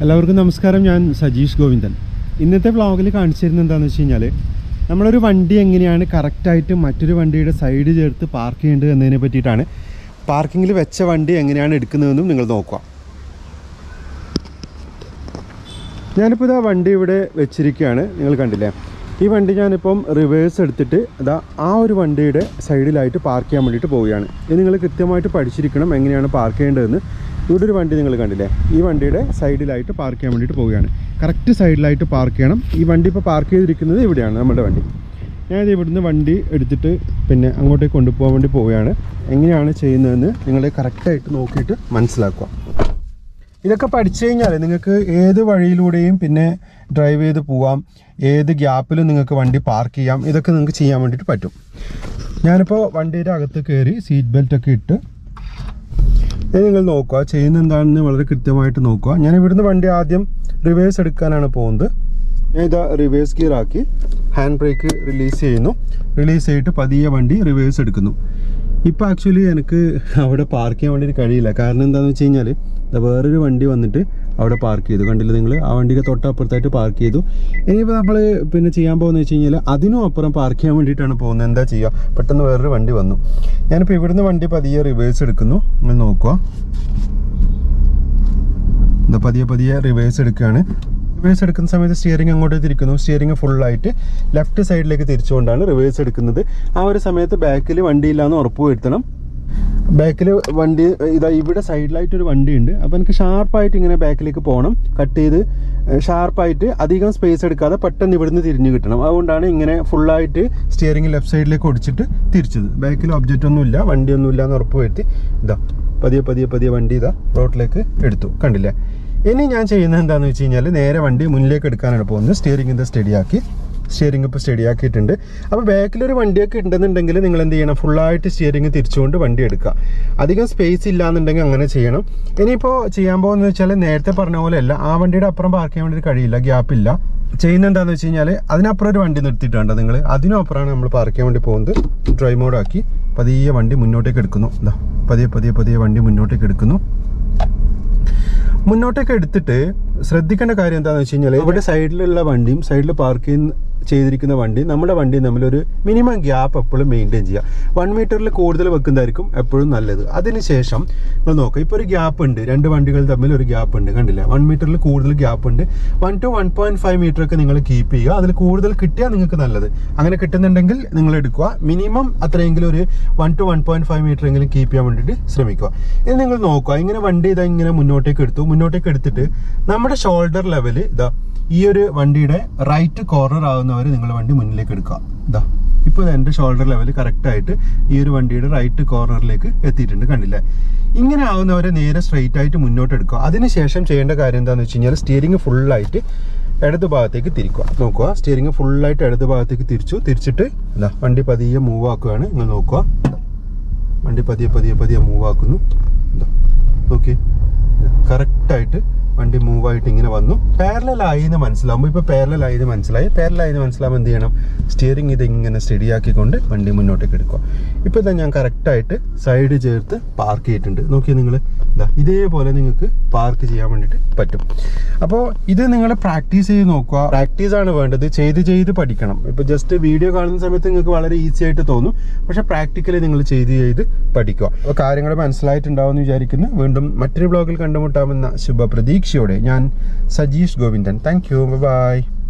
എല്ലാവർക്കും നമസ്കാരം ഞാൻ സജീഷ് ഗോവിന്ദൻ ഇന്നത്തെ വ്ളോഗിൽ കാണിച്ചിരുന്നത് എന്താണെന്ന് വെച്ച് കഴിഞ്ഞാൽ നമ്മളൊരു വണ്ടി എങ്ങനെയാണ് കറക്റ്റായിട്ട് മറ്റൊരു വണ്ടിയുടെ സൈഡ് ചേർത്ത് പാർക്ക് ചെയ്യേണ്ടത് എന്നതിനെ പറ്റിയിട്ടാണ് പാർക്കിങ്ങിൽ വെച്ച വണ്ടി എങ്ങനെയാണ് എടുക്കുന്നതെന്നും നിങ്ങൾ നോക്കുക ഞാനിപ്പോൾ ഇതാ വണ്ടി ഇവിടെ വെച്ചിരിക്കുകയാണ് നിങ്ങൾ കണ്ടില്ലേ ഈ വണ്ടി ഞാനിപ്പം റിവേഴ്സ് എടുത്തിട്ട് അതാ ആ ഒരു വണ്ടിയുടെ സൈഡിലായിട്ട് പാർക്ക് ചെയ്യാൻ വേണ്ടിയിട്ട് പോവുകയാണ് ഇത് നിങ്ങൾ കൃത്യമായിട്ട് പഠിച്ചിരിക്കണം എങ്ങനെയാണ് പാർക്ക് ചെയ്യേണ്ടതെന്ന് ഇവിടെ ഒരു വണ്ടി നിങ്ങൾ കണ്ടില്ലേ ഈ വണ്ടിയുടെ സൈഡിലായിട്ട് പാർക്ക് ചെയ്യാൻ വേണ്ടിയിട്ട് പോവുകയാണ് കറക്റ്റ് സൈഡിലായിട്ട് പാർക്ക് ചെയ്യണം ഈ വണ്ടി ഇപ്പോൾ പാർക്ക് ചെയ്തിരിക്കുന്നത് ഇവിടെയാണ് നമ്മുടെ വണ്ടി ഞാനിത് ഇവിടുന്ന് വണ്ടി എടുത്തിട്ട് പിന്നെ അങ്ങോട്ടേക്ക് കൊണ്ടുപോകാൻ വേണ്ടി പോവുകയാണ് എങ്ങനെയാണ് ചെയ്യുന്നതെന്ന് നിങ്ങൾ കറക്റ്റായിട്ട് നോക്കിയിട്ട് മനസ്സിലാക്കുക ഇതൊക്കെ പഠിച്ചു കഴിഞ്ഞാൽ നിങ്ങൾക്ക് ഏത് വഴിയിലൂടെയും പിന്നെ ഡ്രൈവ് ചെയ്ത് പോവാം ഏത് ഗ്യാപ്പിലും നിങ്ങൾക്ക് വണ്ടി പാർക്ക് ചെയ്യാം ഇതൊക്കെ നിങ്ങൾക്ക് ചെയ്യാൻ വേണ്ടിയിട്ട് പറ്റും ഞാനിപ്പോൾ വണ്ടിയുടെ അകത്ത് കയറി സീറ്റ് ബെൽറ്റ് ഒക്കെ ഇട്ട് ഇത് നിങ്ങൾ നോക്കുക ചെയ്യുന്ന എന്താണെന്ന് വളരെ കൃത്യമായിട്ട് നോക്കുക ഞാൻ ഇവിടുന്ന് വണ്ടി ആദ്യം റിവേഴ്സ് എടുക്കാനാണ് പോകുന്നത് ഞാൻ ഇതാ റിവേഴ്സ് ഗിയർ ആക്കി ഹാൻഡ് ബ്രേക്ക് റിലീസ് ചെയ്യുന്നു റിലീസ് ചെയ്തിട്ട് പതിയെ വണ്ടി റിവേഴ്സ് എടുക്കുന്നു ഇപ്പോൾ ആക്ച്വലി എനിക്ക് അവിടെ പാർക്ക് ചെയ്യാൻ വേണ്ടിയിട്ട് കഴിയില്ല കാരണം എന്താണെന്ന് വെച്ച് കഴിഞ്ഞാൽ ദാ വേറൊരു വണ്ടി വന്നിട്ട് അവിടെ പാർക്ക് ചെയ്തു കണ്ടില്ല നിങ്ങൾ ആ വണ്ടിയുടെ തൊട്ടപ്പുറത്തായിട്ട് പാർക്ക് ചെയ്തു ഇനിയിപ്പോൾ നമ്മൾ പിന്നെ ചെയ്യാൻ പോകുന്നത് വെച്ച് കഴിഞ്ഞാൽ അതിനും അപ്പുറം പാർക്ക് ചെയ്യാൻ വേണ്ടിയിട്ടാണ് പോകുന്നത് എന്താ ചെയ്യുക പെട്ടെന്ന് വേറൊരു വണ്ടി വന്നു ഞാനിപ്പോൾ ഇവിടുന്ന് വണ്ടി പതിയെ റിവേഴ്സ് എടുക്കുന്നു നിങ്ങൾ നോക്കുക എന്താ പതിയെ പതിയെ റിവേഴ്സ് എടുക്കുകയാണ് റിവേഴ്സ് എടുക്കുന്ന സമയത്ത് സ്റ്റിയറിംഗ് അങ്ങോട്ട് തിരിക്കുന്നു സ്റ്റിയറിംഗ് ഫുള്ളായിട്ട് ലെഫ്റ്റ് സൈഡിലേക്ക് തിരിച്ചുകൊണ്ടാണ് റിവേഴ്സ് എടുക്കുന്നത് ആ ഒരു സമയത്ത് ബാക്കിൽ വണ്ടിയില്ലാന്ന് ഉറപ്പ് വരുത്തണം ബാക്കിൽ വണ്ടി ഇതാ ഇവിടെ സൈഡിലായിട്ട് ഒരു വണ്ടി ഉണ്ട് അപ്പോൾ എനിക്ക് ഷാർപ്പായിട്ട് ഇങ്ങനെ ബാക്കിലേക്ക് പോകണം കട്ട് ചെയ്ത് ഷാർപ്പായിട്ട് അധികം സ്പേസ് എടുക്കാതെ പെട്ടെന്ന് ഇവിടുന്ന് തിരിഞ്ഞു കിട്ടണം അതുകൊണ്ടാണ് ഇങ്ങനെ ഫുള്ളായിട്ട് സ്റ്റിയറിംഗ് ലെഫ്റ്റ് സൈഡിലേക്ക് ഒടിച്ചിട്ട് തിരിച്ചത് ബാക്കിൽ ഒബ്ജക്റ്റ് ഒന്നുമില്ല വണ്ടിയൊന്നുമില്ല എന്ന് ഉറപ്പ് വരുത്തി ഇതാ പതിയെ പതിയെ പതിയെ വണ്ടി ഇതാ റോഡിലേക്ക് എടുത്തു കണ്ടില്ലേ ഇനി ഞാൻ ചെയ്യുന്നത് എന്താണെന്ന് വെച്ച് കഴിഞ്ഞാൽ നേരെ വണ്ടി മുന്നിലേക്ക് എടുക്കാനാണ് പോകുന്നത് സ്റ്റിയറിംഗ് ഇത് സ്റ്റഡിയാക്കി സ്റ്റിയറിംഗ് ഇപ്പോൾ സ്റ്റഡി ആക്കിയിട്ടുണ്ട് അപ്പോൾ ബാക്കിലൊരു വണ്ടിയൊക്കെ ഉണ്ടെന്നുണ്ടെങ്കിൽ നിങ്ങൾ എന്ത് ചെയ്യണം ഫുള്ളായിട്ട് സ്റ്റിയറിംഗ് തിരിച്ചുകൊണ്ട് വണ്ടി എടുക്കുക അധികം സ്പേസ് ഇല്ലാന്നുണ്ടെങ്കിൽ അങ്ങനെ ചെയ്യണം ഇനിയിപ്പോൾ ചെയ്യാൻ പോകുന്നത് വെച്ചാൽ നേരത്തെ പറഞ്ഞ പോലെ അല്ല ആ വണ്ടിയുടെ അപ്പുറം പാർക്ക് ചെയ്യാൻ വേണ്ടി കഴിയില്ല ഗ്യാപ്പില്ല ചെയ്യുന്ന എന്താണെന്ന് വെച്ച് കഴിഞ്ഞാൽ അതിനപ്പുറം ഒരു വണ്ടി നിർത്തിയിട്ടുണ്ട് നിങ്ങൾ അതിനും അപ്പുറമാണ് നമ്മൾ പാർക്ക് ചെയ്യാൻ വേണ്ടി പോകുന്നത് ഡ്രൈവ് മോഡാക്കി പതിയെ വണ്ടി മുന്നോട്ടേക്ക് എടുക്കുന്നു എന്താ പതിയെ പതിയെ പതിയെ വണ്ടി മുന്നോട്ടേക്ക് എടുക്കുന്നു മുന്നോട്ടേക്ക് എടുത്തിട്ട് ശ്രദ്ധിക്കേണ്ട കാര്യം എന്താണെന്ന് വെച്ച് കഴിഞ്ഞാൽ ഇവിടെ സൈഡിലുള്ള വണ്ടിയും സൈഡിൽ പാർക്ക് ചെയ്യുന്ന ചെയ്തിരിക്കുന്ന വണ്ടി നമ്മുടെ വണ്ടിയും തമ്മിൽ ഒരു മിനിമം ഗ്യാപ്പ് എപ്പോഴും മെയിൻറ്റെയിൻ ചെയ്യുക വൺ മീറ്ററിൽ കൂടുതൽ വെക്കുന്നതായിരിക്കും എപ്പോഴും നല്ലത് അതിനുശേഷം നിങ്ങൾ നോക്കുക ഇപ്പോൾ ഒരു ഗ്യാപ്പ് ഉണ്ട് രണ്ട് വണ്ടികൾ തമ്മിൽ ഒരു ഗ്യാപ്പ് ഉണ്ട് കണ്ടില്ല വൺ മീറ്ററിൽ കൂടുതൽ ഗ്യാപ്പ് ഉണ്ട് one two one point five metre ഒക്കെ നിങ്ങൾ കീപ്പ് ചെയ്യുക അതിൽ കൂടുതൽ കിട്ടിയാൽ നിങ്ങൾക്ക് നല്ലത് അങ്ങനെ കിട്ടുന്നുണ്ടെങ്കിൽ നിങ്ങൾ എടുക്കുക മിനിമം അത്രയെങ്കിലും ഒരു one two one point five metre എങ്കിലും കീപ്പ് ചെയ്യാൻ വേണ്ടിയിട്ട് ശ്രമിക്കുക ഇനി നിങ്ങൾ നോക്കുക ഇങ്ങനെ വണ്ടി ഇതാ ഇങ്ങനെ മുന്നോട്ടേക്ക് എടുത്തു മുന്നോട്ടേക്ക് എടുത്തിട്ട് നമ്മുടെ ഷോൾഡർ ലെവൽ ഇതാ ഈ ഒരു വണ്ടിയുടെ റൈറ്റ് കോർണർ ആവുന്നവർ നിങ്ങൾ വണ്ടി മുന്നിലേക്ക് എടുക്കുക ഇതാ ഇപ്പോൾ എൻ്റെ ഷോൾഡർ ലെവൽ കറക്റ്റായിട്ട് ഈ ഒരു വണ്ടിയുടെ റൈറ്റ് കോർണറിലേക്ക് എത്തിയിട്ടുണ്ട് കണ്ടില്ലേ ഇങ്ങനെ ആവുന്നവരെ നേരെ സ്ട്രെയിറ്റ് ആയിട്ട് മുന്നോട്ട് എടുക്കുക അതിനുശേഷം ചെയ്യേണ്ട കാര്യം എന്താണെന്ന് വെച്ച് കഴിഞ്ഞാൽ സ്റ്റിയറിംഗ് ഫുള്ളായിട്ട് ഇടത് ഭാഗത്തേക്ക് തിരിക്കുക നോക്കുക സ്റ്റിയറിംഗ് ഫുള്ളായിട്ട് ഇടത് ഭാഗത്തേക്ക് തിരിച്ചു തിരിച്ചിട്ട് എന്താ വണ്ടി പതിയെ മൂവ് ആക്കുകയാണ് നിങ്ങൾ നോക്കുക വണ്ടി പതിയെ പതിയെ പതിയെ മൂവ് ആക്കുന്നു എന്താ ഓക്കെ കറക്റ്റായിട്ട് വണ്ടി മൂവ് ആയിട്ട് ഇങ്ങനെ വന്നു പാരലൽ ആയി എന്ന് മനസ്സിലാവുമ്പോൾ ഇപ്പോൾ പാരലൽ ആയി എന്ന് മനസ്സിലായി പാരലൽ ആയി എന്ന് മനസ്സിലാവുമ്പോൾ എന്ത് ചെയ്യണം സ്റ്റിയറിംഗ് ഇത് ഇങ്ങനെ സ്റ്റഡി ആക്കിക്കൊണ്ട് വണ്ടി മുന്നോട്ടേക്ക് എടുക്കുക ഇപ്പോൾ ഇതാ ഞാൻ കറക്റ്റായിട്ട് സൈഡ് ചേർത്ത് പാർക്ക് ചെയ്തിട്ടുണ്ട് നോക്കിയാൽ നിങ്ങൾ ഇതാ ഇതേപോലെ നിങ്ങൾക്ക് പാർക്ക് ചെയ്യാൻ വേണ്ടിയിട്ട് പറ്റും അപ്പോൾ ഇത് നിങ്ങൾ പ്രാക്ടീസ് ചെയ്ത് നോക്കുക പ്രാക്ടീസ് ആണ് വേണ്ടത് ചെയ്ത് ചെയ്ത് പഠിക്കണം ഇപ്പോൾ ജസ്റ്റ് വീഡിയോ കാണുന്ന സമയത്ത് നിങ്ങൾക്ക് വളരെ ഈസി ആയിട്ട് തോന്നും പക്ഷേ പ്രാക്ടിക്കലി നിങ്ങൾ ചെയ്ത് ചെയ്ത് പഠിക്കുക അപ്പോൾ കാര്യങ്ങൾ മനസ്സിലായിട്ടുണ്ടാവും എന്ന് വിചാരിക്കുന്നു വീണ്ടും മറ്റൊരു ബ്ലോഗിൽ കണ്ടുമുട്ടാമെന്ന ശുഭ പ്രതീക്ഷയോടെ ഞാൻ Sajeesh Govindan thank you by